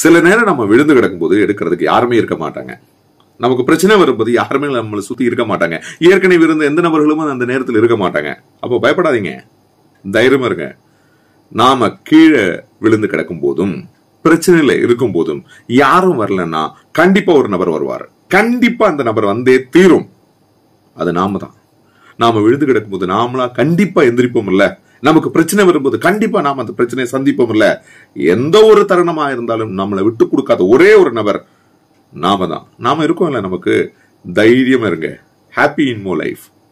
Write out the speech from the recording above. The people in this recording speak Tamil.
சில நேரம் நம்ம விழுந்து கிடக்கும்போது எடுக்கிறதுக்கு யாருமே இருக்க மாட்டாங்க நமக்கு பிரச்சனை வரும்போது யாருமே நம்மளை சுத்தி இருக்க மாட்டாங்க ஏற்கனவே இருந்த எந்த நபர்களும் அந்த நேரத்தில் இருக்க மாட்டாங்க அப்போ பயப்படாதீங்க தைரியமா இருங்க நாம கீழே விழுந்து கிடக்கும் போதும் பிரச்சனையில இருக்கும் போதும் யாரும் வரலன்னா கண்டிப்பா ஒரு நபர் வருவார் கண்டிப்பா அந்த நபர் வந்தே தீரும் அது நாம தான் நாம விழுந்து கிடக்கும்போது நாமளா கண்டிப்பா எந்திரிப்போம் இல்ல நமக்கு பிரச்சனை வரும்போது கண்டிப்பா நாம அந்த பிரச்சனையை சந்திப்போம் இல்ல எந்த ஒரு தருணமா இருந்தாலும் நம்மளை விட்டு கொடுக்காத ஒரே ஒரு நபர் நாம தான் நாம இருக்கோம் இல்ல நமக்கு தைரியமா இருங்க ஹாப்பி இன் மோ லைஃப்